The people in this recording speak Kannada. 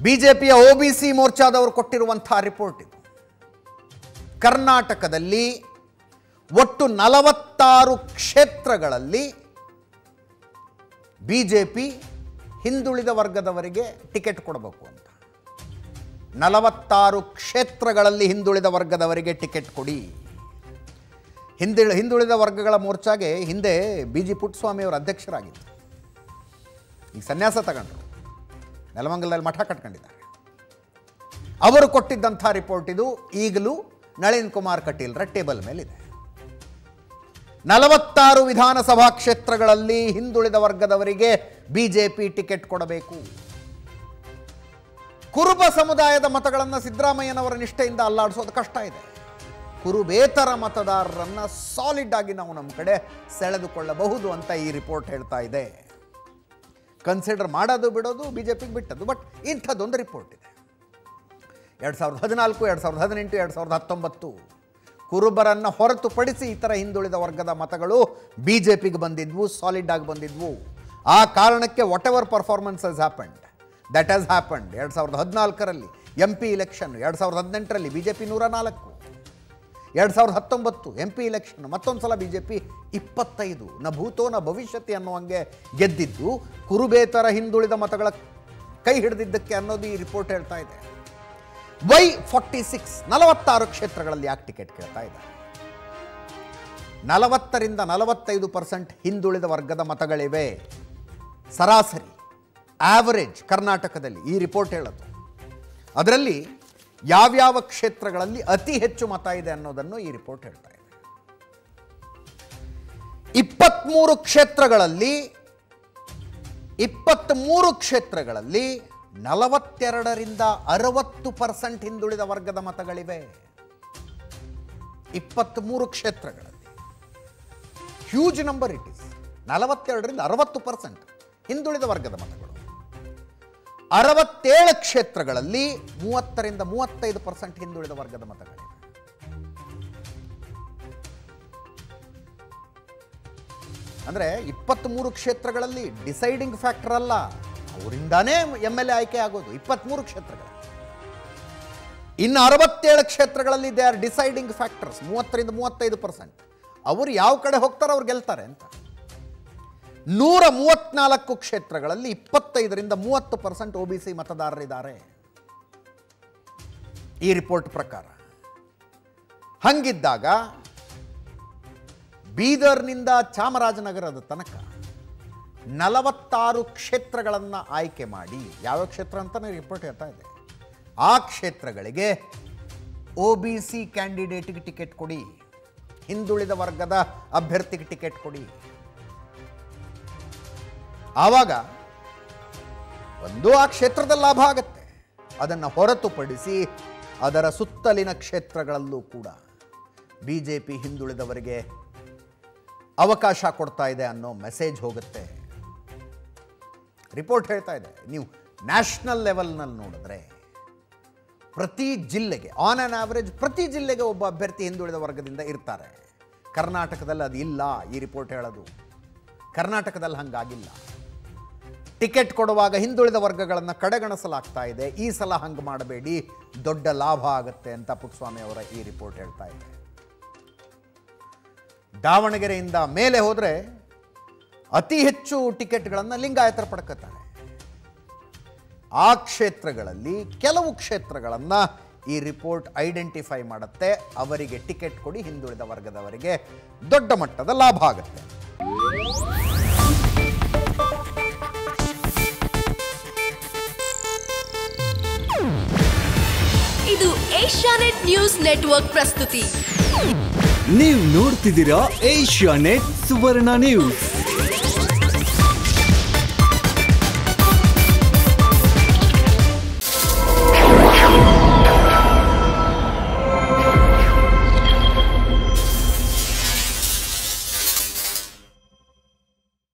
ಬಿಜೆಪಿಯ ಒ ಬಿ ಸಿ ಮೋರ್ಚಾದವರು ಕೊಟ್ಟಿರುವಂಥ ರಿಪೋರ್ಟ್ ಇದು ಕರ್ನಾಟಕದಲ್ಲಿ ಒಟ್ಟು ನಲವತ್ತಾರು ಕ್ಷೇತ್ರಗಳಲ್ಲಿ ಬಿಜೆಪಿ ಹಿಂದುಳಿದ ವರ್ಗದವರಿಗೆ ಟಿಕೆಟ್ ಕೊಡಬೇಕು ಅಂತ ನಲವತ್ತಾರು ಕ್ಷೇತ್ರಗಳಲ್ಲಿ ಹಿಂದುಳಿದ ವರ್ಗದವರಿಗೆ ಟಿಕೆಟ್ ಕೊಡಿ ಹಿಂದಿ ಹಿಂದುಳಿದ ವರ್ಗಗಳ ಮೋರ್ಚಾಗೆ ಹಿಂದೆ ಬಿ ಜಿ ಪುಟ್ಟಸ್ವಾಮಿಯವರು ಅಧ್ಯಕ್ಷರಾಗಿದ್ದರು ಈಗ ಸನ್ಯಾಸ ತಗೊಂಡ್ರು ನೆಲಮಂಗಲದಲ್ಲಿ ಮಠ ಕಟ್ಕೊಂಡಿದ್ದಾರೆ ಅವರು ಕೊಟ್ಟಿದ್ದಂಥ ರಿಪೋರ್ಟ್ ಇದು ಈಗಲೂ ನಳಿನ್ ಕುಮಾರ್ ಕಟೀಲ್ರ ಟೇಬಲ್ ಮೇಲಿದೆ ನಲವತ್ತಾರು ವಿಧಾನಸಭಾ ಕ್ಷೇತ್ರಗಳಲ್ಲಿ ಹಿಂದುಳಿದ ವರ್ಗದವರಿಗೆ ಬಿಜೆಪಿ ಟಿಕೆಟ್ ಕೊಡಬೇಕು ಕುರುಬ ಸಮುದಾಯದ ಮತಗಳನ್ನು ಸಿದ್ದರಾಮಯ್ಯನವರ ನಿಷ್ಠೆಯಿಂದ ಅಲ್ಲಾಡಿಸೋದು ಕಷ್ಟ ಇದೆ ಕುರುಬೇತರ ಮತದಾರರನ್ನ ಸಾಲಿಡ್ ಆಗಿ ನಾವು ನಮ್ಮ ಕಡೆ ಸೆಳೆದುಕೊಳ್ಳಬಹುದು ಅಂತ ಈ ರಿಪೋರ್ಟ್ ಹೇಳ್ತಾ ಇದೆ ಕನ್ಸಿಡರ್ ಮಾಡೋದು ಬಿಡೋದು ಬಿ ಜೆ ಪಿಗೆ ಬಿಟ್ಟದ್ದು ಬಟ್ ಇಂಥದ್ದೊಂದು ರಿಪೋರ್ಟ್ ಇದೆ ಎರಡು ಸಾವಿರದ ಹದಿನಾಲ್ಕು ಎರಡು ಸಾವಿರದ ಹದಿನೆಂಟು ಎರಡು ಸಾವಿರದ ಹತ್ತೊಂಬತ್ತು ಕುರುಬರನ್ನು ಹೊರತುಪಡಿಸಿ ಇತರ ಹಿಂದುಳಿದ ವರ್ಗದ ಮತಗಳು ಬಿ ಜೆ ಪಿಗೆ ಬಂದಿದ್ವು ಸಾಲಿಡ್ ಆಗಿ ಬಂದಿದ್ವು ಆ ಕಾರಣಕ್ಕೆ whatever performance has happened that has happened ಎರಡು ಸಾವಿರದ ಹದಿನಾಲ್ಕರಲ್ಲಿ ಎಂ ಪಿ ಇಲೆಕ್ಷನ್ ಎರಡು ಸಾವಿರದ ಹದಿನೆಂಟರಲ್ಲಿ ಬಿ ಜೆ ಪಿ ನೂರ ನಾಲ್ಕು ಎರಡು ಸಾವಿರದ ಹತ್ತೊಂಬತ್ತು ಎಂ ಪಿ ಇಲೆಕ್ಷನ್ ಮತ್ತೊಂದು ಸಲ ಬಿ ಜೆ ಪಿ ಇಪ್ಪತ್ತೈದು ನ ಭೂತೋ ನ ಭವಿಷ್ಯತಿ ಅನ್ನುವಂಗೆ ಗೆದ್ದಿದ್ದು ಕುರುಬೇತರ ಹಿಂದುಳಿದ ಮತಗಳ ಕೈ ಹಿಡಿದಿದ್ದಕ್ಕೆ ಅನ್ನೋದು ಈ ರಿಪೋರ್ಟ್ ಹೇಳ್ತಾ ಇದೆ ವೈ ಫಾರ್ಟಿ ಸಿಕ್ಸ್ ನಲವತ್ತಾರು ಕ್ಷೇತ್ರಗಳಲ್ಲಿ ಯಾಕೆ ಟಿಕೆಟ್ ಕೇಳ್ತಾ ಇದ್ದಾರೆ ನಲವತ್ತರಿಂದ ನಲವತ್ತೈದು ಪರ್ಸೆಂಟ್ ಹಿಂದುಳಿದ ವರ್ಗದ ಮತಗಳಿವೆ ಸರಾಸರಿ ಆವರೇಜ್ ಕರ್ನಾಟಕದಲ್ಲಿ ಈ ರಿಪೋರ್ಟ್ ಹೇಳೋದು ಅದರಲ್ಲಿ ಯಾವ್ಯಾವ ಕ್ಷೇತ್ರಗಳಲ್ಲಿ ಅತಿ ಹೆಚ್ಚು ಮತ ಇದೆ ಅನ್ನೋದನ್ನು ಈ ರಿಪೋರ್ಟ್ ಹೇಳ್ತಾ ಇದೆ ಇಪ್ಪತ್ತ್ಮೂರು ಕ್ಷೇತ್ರಗಳಲ್ಲಿ ಇಪ್ಪತ್ತ್ಮೂರು ಕ್ಷೇತ್ರಗಳಲ್ಲಿ ನಲವತ್ತೆರಡರಿಂದ ಅರವತ್ತು ಪರ್ಸೆಂಟ್ ಹಿಂದುಳಿದ ವರ್ಗದ ಮತಗಳಿವೆ ಇಪ್ಪತ್ತ್ಮೂರು ಕ್ಷೇತ್ರಗಳಲ್ಲಿ ಹ್ಯೂಜ್ ನಂಬರ್ ಇಟ್ ಇಸ್ ನಲವತ್ತೆರಡರಿಂದ ಅರವತ್ತು ಪರ್ಸೆಂಟ್ ಹಿಂದುಳಿದ ವರ್ಗದ ಮತಗಳು ಅರವತ್ತೇಳು ಕ್ಷೇತ್ರಗಳಲ್ಲಿ ಮೂವತ್ತರಿಂದ ಮೂವತ್ತೈದು ಪರ್ಸೆಂಟ್ ಹಿಂದುಳಿದ ವರ್ಗದ ಮತಗಳಿವೆ ಅಂದರೆ ಇಪ್ಪತ್ತ್ಮೂರು ಕ್ಷೇತ್ರಗಳಲ್ಲಿ ಡಿಸೈಡಿಂಗ್ ಫ್ಯಾಕ್ಟರ್ ಅಲ್ಲ ಅವರಿಂದಾನೇ ಎಮ್ ಎಲ್ ಎ ಆಯ್ಕೆ ಆಗೋದು ಇಪ್ಪತ್ತ್ಮೂರು ಕ್ಷೇತ್ರಗಳಲ್ಲಿ ಇನ್ನು ಅರವತ್ತೇಳು ಕ್ಷೇತ್ರಗಳಲ್ಲಿ ದೇ ಆರ್ ಡಿಸೈಡಿಂಗ್ ಫ್ಯಾಕ್ಟರ್ಸ್ ಮೂವತ್ತರಿಂದ ಮೂವತ್ತೈದು ಪರ್ಸೆಂಟ್ ಅವರು ಯಾವ ಕಡೆ ಹೋಗ್ತಾರೋ ಅವ್ರು ಗೆಲ್ತಾರೆ ಅಂತ ನೂರ ಮೂವತ್ನಾಲ್ಕು ಕ್ಷೇತ್ರಗಳಲ್ಲಿ ಇಪ್ಪತ್ತೈದರಿಂದ ಮೂವತ್ತು ಪರ್ಸೆಂಟ್ ಒ ಬಿ ಸಿ ಮತದಾರರಿದ್ದಾರೆ ಈ ರಿಪೋರ್ಟ್ ಪ್ರಕಾರ ಹಂಗಿದ್ದಾಗ ಬೀದರ್ನಿಂದ ಚಾಮರಾಜನಗರದ ತನಕ ನಲವತ್ತಾರು ಕ್ಷೇತ್ರಗಳನ್ನು ಆಯ್ಕೆ ಮಾಡಿ ಯಾವ ಕ್ಷೇತ್ರ ಅಂತಲೇ ರಿಪೋರ್ಟ್ ಹೇಳ್ತಾ ಇದೆ ಆ ಕ್ಷೇತ್ರಗಳಿಗೆ ಒ ಬಿ ಸಿ ಕ್ಯಾಂಡಿಡೇಟ್ಗೆ ಟಿಕೆಟ್ ಕೊಡಿ ಹಿಂದುಳಿದ ವರ್ಗದ ಅಭ್ಯರ್ಥಿಗೆ ಟಿಕೆಟ್ ಕೊಡಿ ಆವಾಗ ಒಂದು ಆ ಕ್ಷೇತ್ರದ ಲಾಭ ಆಗತ್ತೆ ಅದನ್ನು ಹೊರತುಪಡಿಸಿ ಅದರ ಸುತ್ತಲಿನ ಕ್ಷೇತ್ರಗಳಲ್ಲೂ ಕೂಡ ಬಿ ಜೆ ಪಿ ಹಿಂದುಳಿದವರಿಗೆ ಅವಕಾಶ ಕೊಡ್ತಾ ಇದೆ ಅನ್ನೋ ಮೆಸೇಜ್ ಹೋಗುತ್ತೆ ರಿಪೋರ್ಟ್ ಹೇಳ್ತಾ ಇದೆ ನೀವು ನ್ಯಾಷನಲ್ ಲೆವೆಲ್ನಲ್ಲಿ ನೋಡಿದ್ರೆ ಪ್ರತಿ ಜಿಲ್ಲೆಗೆ ಆನ್ ಆನ್ ಆವರೇಜ್ ಪ್ರತಿ ಜಿಲ್ಲೆಗೆ ಒಬ್ಬ ಅಭ್ಯರ್ಥಿ ಹಿಂದುಳಿದ ವರ್ಗದಿಂದ ಇರ್ತಾರೆ ಕರ್ನಾಟಕದಲ್ಲಿ ಅದು ಇಲ್ಲ ಈ ರಿಪೋರ್ಟ್ ಹೇಳೋದು ಕರ್ನಾಟಕದಲ್ಲಿ ಹಂಗಾಗಿಲ್ಲ ಟಿಕೆಟ್ ಕೊಡುವಾಗ ಹಿಂದುಳಿದ ವರ್ಗಗಳನ್ನು ಕಡೆಗಣಿಸಲಾಗ್ತಾ ಇದೆ ಈ ಸಲ ಹಂಗೆ ಮಾಡಬೇಡಿ ದೊಡ್ಡ ಲಾಭ ಆಗುತ್ತೆ ಅಂತ ಪುಟ್ಟಸ್ವಾಮಿ ಅವರ ಈ ರಿಪೋರ್ಟ್ ಹೇಳ್ತಾ ಇದೆ ದಾವಣಗೆರೆಯಿಂದ ಮೇಲೆ ಹೋದರೆ ಅತಿ ಹೆಚ್ಚು ಟಿಕೆಟ್ಗಳನ್ನು ಲಿಂಗಾಯತರು ಪಡ್ಕೋತಾರೆ ಆ ಕ್ಷೇತ್ರಗಳಲ್ಲಿ ಕೆಲವು ಕ್ಷೇತ್ರಗಳನ್ನು ಈ ರಿಪೋರ್ಟ್ ಐಡೆಂಟಿಫೈ ಮಾಡುತ್ತೆ ಅವರಿಗೆ ಟಿಕೆಟ್ ಕೊಡಿ ಹಿಂದುಳಿದ ವರ್ಗದವರಿಗೆ ದೊಡ್ಡ ಮಟ್ಟದ ಲಾಭ ಆಗುತ್ತೆ ಇದು ಏಷ್ಯಾನೆಟ್ ನ್ಯೂಸ್ ನೆಟ್ವರ್ಕ್ ಪ್ರಸ್ತುತಿ ನೀವು ನೋಡ್ತಿದ್ದೀರಾ ಏಷ್ಯಾ ನೆಟ್ ಸುವರ್ಣ ನ್ಯೂಸ್